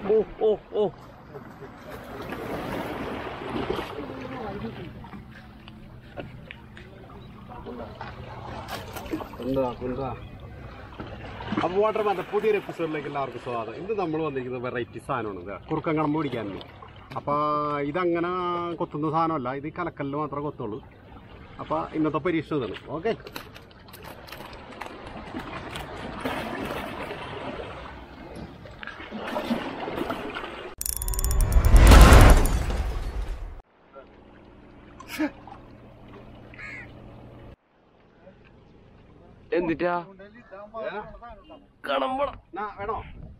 ഓ ഓ ഓ എന്താ എന്താ അപ്പോൾ വാട്ടർ മാറ്റ പുതിയൊരു എപ്പിസോഡിലേക്ക് എല്ലാവർക്കും സ്വാഗതം ഇന്ന് നമ്മൾ വന്നിരിക്കുന്നത് വെറൈറ്റി സാധനമാണ് ഇത് കുറുക്കം കണമ്പ് പിടിക്കാൻ അപ്പോൾ ഇതങ്ങനെ കൊത്തുന്ന സാധനമല്ല ഇത് ഈ കലക്കല്ലിൽ മാത്രമേ കൊത്തുള്ളൂ അപ്പോൾ ഇന്നത്തെ പരീക്ഷണം ഇതാണ് ഓക്കെ എന്നിട്ടാ കണമ്പണം വേണോ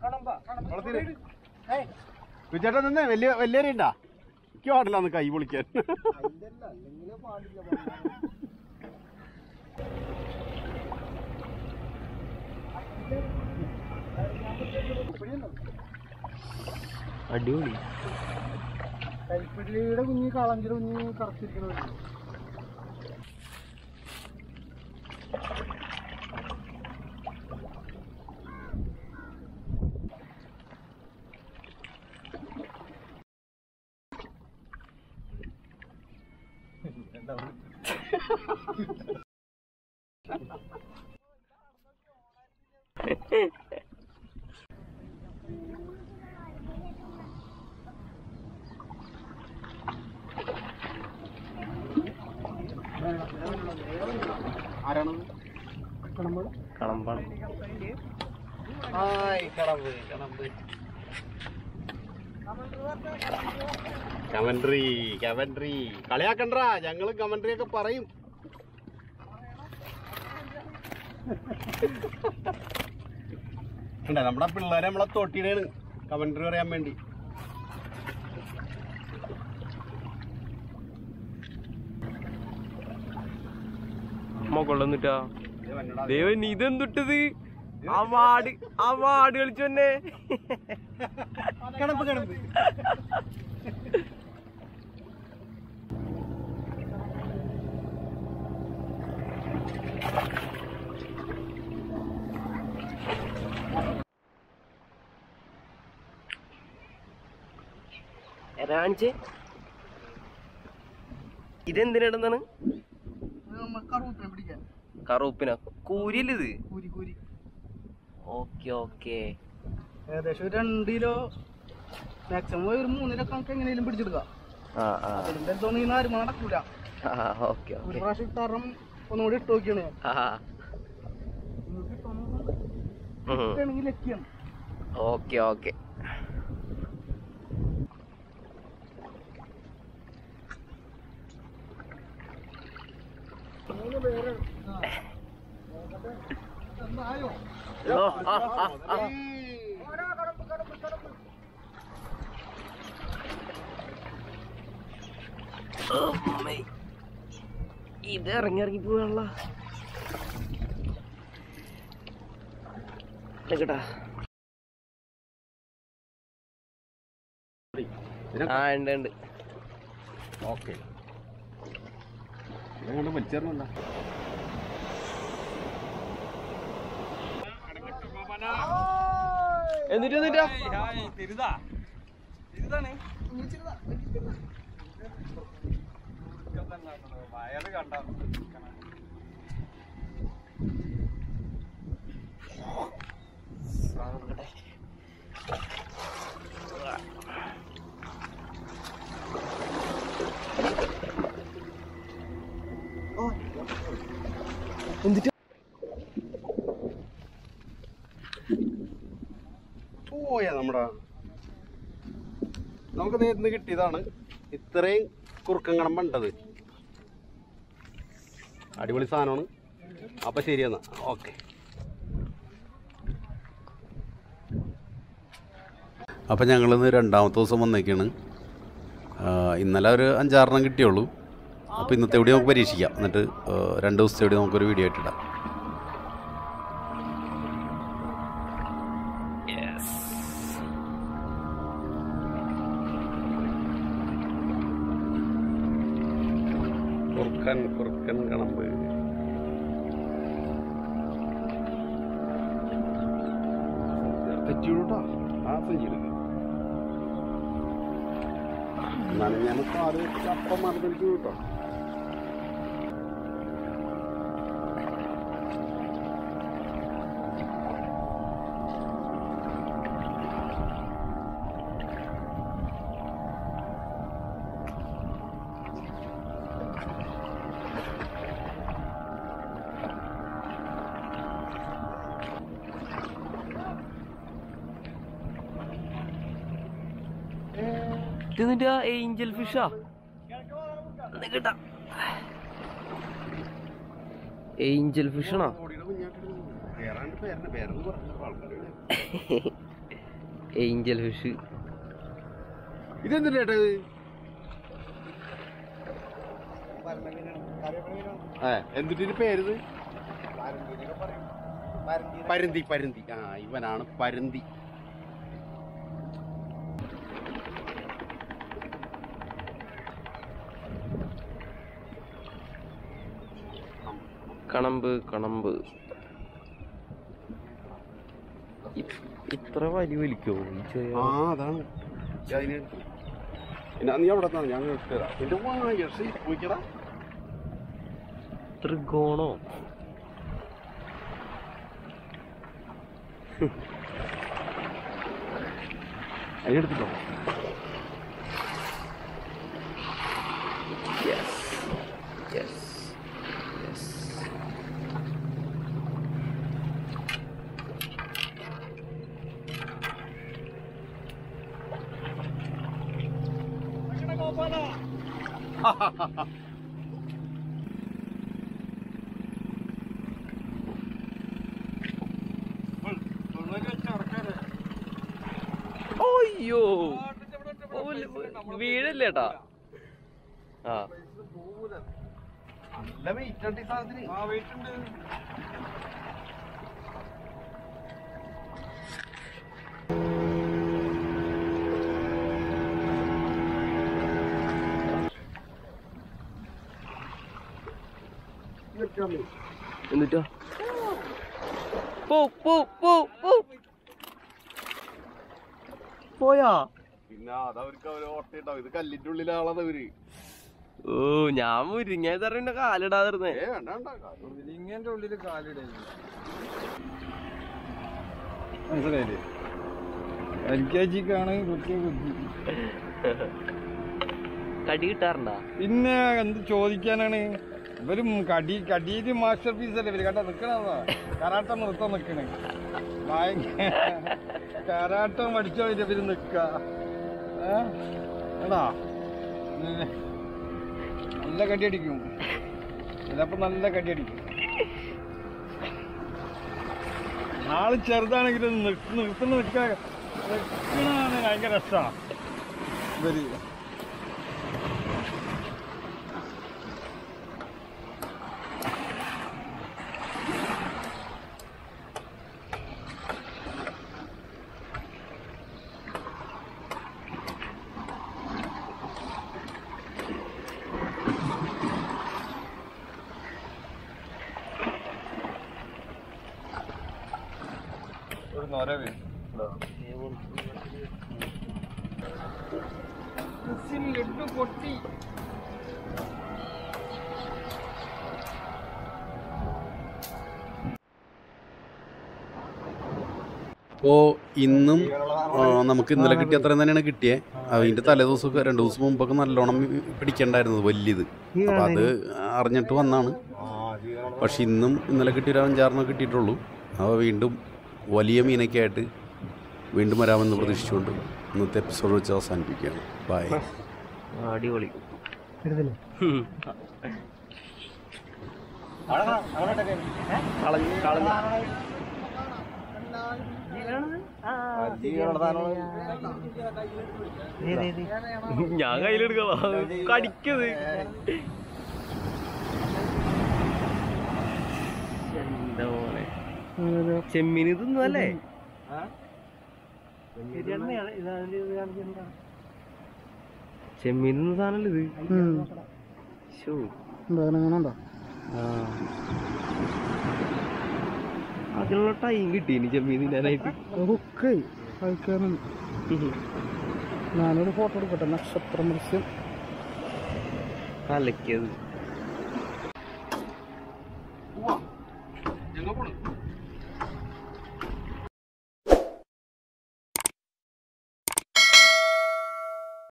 വിചേട്ടൻ തന്നെ വലിയ വലിയ ഉണ്ടാ എനിക്ക് പാടില്ല ഒന്ന് കൈ പൊളിക്കാൻ അടിപൊളി കൈപ്പിടിയുടെ കുഞ്ഞ് കളഞ്ചിയുടെ കുഞ്ഞ് കറച്ചിരിക്കണ ആരാണത് കണമ്പാണ് ഹായ് കടമ്പ് കടമ്പ് കമൻട്രി കമൻട്രി കളിയാക്കണ്ടാ ഞങ്ങള് കമൻട്രി ഒക്കെ പറയും ഉണ്ട് നമ്മുടെ പിള്ളേരെ നമ്മളെ തൊട്ടിയിടാണ് കമൻട്രി പറയാൻ വേണ്ടി മുകളിലൊന്നിട്ടാ ദൈവം നീ ഇതെന്തുട്ടത് ആ വാട് ആ വാട് കളിച്ചു തന്നെ കിടപ്പ് കിടപ്പ് കാണിച്ചേ ഇതെന്തിനിടുന്നാണ് നമ്മൾ കറുപ്പിനെ പിടിക്കാൻ കറുപ്പിന കൂരിയല്ലേ ഇത് കൂരി കൂരി ഓക്കെ ഓക്കെ ഏകദേശം ഒരു രണ്ട് കിലോ മാക്സിമം ഒരു മൂന്നിലോ കണക്ക് എങ്ങനെയും പിടിച്ചെടുക്കാം ആ ആ അതിന്റെ അടുത്തൊന്നും ഈ നാല് നടക്കൂല ആ ഓക്കെ ഒരു ഓക്കെ പ്രാവശ്യം തരം ഒന്നുകൂടി ഇട്ട് നോക്കിയാണ് ഞാൻ ആ നിങ്ങൾക്ക് കിട്ടണമെങ്കിൽ ലക്കിയാണ് ഓക്കെ ഓക്കെ എന്തായോ ഓ, ആ, ആ, ആ. അമ്മേ. ഇത് ഇറങ്ങി ഇറങ്ങി പോവാനുള്ള കേട്ടാ ആ ഉണ്ട് ഉണ്ട് ഓക്കെ ഇതങ്ങോട്ട് വലിച്ചേർന്നല്ല എന്നിട്ട് എന്നിട്ടാ പോയ നമ്മുടെ നമുക്ക് നേരിന്ന് കിട്ടിയതാണ് ഇത്രയും കുറുക്കം കണമ്പുണ്ടത് അടിപൊളി സാധനമാണ് അപ്പൊ ശരിയെന്നാ ഓക്കെ അപ്പം ഞങ്ങളിന്ന് രണ്ടാമത്തെ ദിവസം വന്നേക്കാണ് ആ, ഇന്നലെ ഒരു അഞ്ചാറെണ്ണം കിട്ടിയുള്ളൂ അപ്പോൾ ഇന്നത്തെ വീഡിയോ നമുക്ക് പരീക്ഷിക്കാം എന്നിട്ട് ആ, രണ്ട് ദിവസത്തെ വീഡിയോ നമുക്കൊരു വീഡിയോ ആയിട്ടിടാം കുറുക്കൻ കുറുക്കൻ കണമ്പ് പറ്റിയുള്ളൂട്ടോ ആ സഞ്ചിയിലേക്ക് എന്നാലും ഞാൻ പാല് അപ്പം മറന്നിരിക്കും കേട്ടോ ഇത് നിന്റെ ഏഞ്ചൽ ഫിഷാ കിട്ടാ ഏഞ്ചൽ ഫിഷാണോ പേരാണ്ട് പേരനെ പേരെന്ന് പറഞ്ഞു ആൾക്കാര് ഏഞ്ചൽ ഫിഷ് ഇതെന്തിനാ ചേട്ടാ ഇത് ഏ എന്നിട്ട് പേരിത് പരുന്തി പരുന്തി ആ ഇവനാണ് പരുന്തി കണമ്പ് കണമ്പ് ഇ- ഇത്ര വലി വലിക്കോ ഈ ചെറിയ ആ അതാണ് ഞാൻ അതിനെ എടുത്തു. പിന്നെ നീ അവിടെ തന്നെ ഞാൻ എടുത്തരാം എന്റെ വായ പോയിക്കടാ ത്രികോണോ അതിനെടുത്തിട്ടോ യെസ് യെസ് യെസ് അയ്യോ വീഴല്ലേ ഏട്ടാ ആ നല്ല വെയിറ്റ് ഉണ്ട് ഈ സാധനത്തിന് എന്നിട്ടോ പോ പോ പോ പോ പോയാ പിന്നെ അതവർക്ക് അവര് ഓട്ടയുണ്ടാവും ഇത് കല്ലിന്റെ ഉള്ളിലാളത് അവര് ഓ ഞാൻ മുരിങ്ങ തറവിന്റെ കാലിടാതിരുന്നേ ഏ വേണ്ട വേണ്ട കാര്യം. ഇങ്ങനെ ഉള്ളിൽ കാലിടേ മനസ്സിലായില്ലേ എൽ കെ ജിക്കാണ് കുട്ടി ബുദ്ധി കടി കിട്ടാറുണ്ടാ പിന്നെ എന്ത് ചോദിക്കാനാണ് ഇവര് കടി കടിയില് മാസ്റ്റർ പീസ് അല്ലേ ഇവര് കണ്ട നിക്കണതാ കരാട്ട നൃത്തം നിക്കണ് ഭയങ്കര കരാട്ടം പഠിച്ചോ ഇവര് നിക്ക ഏ? എടാ ഉം. നല്ല കടി അടിക്കും ചിലപ്പോ നല്ല കടി അടിക്കും ആള് ചെറുതാണെങ്കിലും നിർത്തുന്ന നിർത്തുന്ന നിക്ക നിക്കണാണ് ഭയങ്കര രസാ ഇവര് ഒരു നൊര വരും ലഡു പൊട്ടി അപ്പോൾ ഇന്നും ആ, നമുക്ക് ഇന്നലെ കിട്ടിയ അത്രയും തന്നെയാണ് കിട്ടിയത് അതിൻ്റെ തലേദിവസമൊക്കെ രണ്ട് ദിവസം മുമ്പൊക്കെ നല്ലോണം പിടിക്കണ്ടായിരുന്നത് വലിയത് അപ്പം അത് അറിഞ്ഞിട്ട് വന്നാണ് പക്ഷെ ഇന്നും ഇന്നലെ കിട്ടിയ ഒരു അഞ്ചാറിനൊക്കെ കിട്ടിയിട്ടുള്ളൂ അപ്പോൾ വീണ്ടും വലിയ മീനൊക്കെ ആയിട്ട് വീണ്ടും വരാമെന്ന് പ്രതീക്ഷിച്ചുകൊണ്ട് ഇന്നത്തെ എപ്പിസോഡ് വെച്ച് അവസാനിപ്പിക്കുകയാണ് ബൈ അടിപൊളി കളഞ്ഞു കളഞ്ഞു ഞാൻ കയ്യിലെടുക്കാം കടിക്കത് എന്താ മോനെ ചെമ്മീൻ തിന്നല്ലേ ചെമ്മീൻ തിന്ന സാധനല്ലേ ഇത് ശോ ആ. അതിനുള്ള ടൈം കിട്ടി ഇനി ചെമ്മീൻ തിന്നാനായിട്ട് ഞാനൊരു ഫോട്ടോ എടുക്കട്ടെ നക്ഷത്ര മത്സ്യം കലക്കിയത്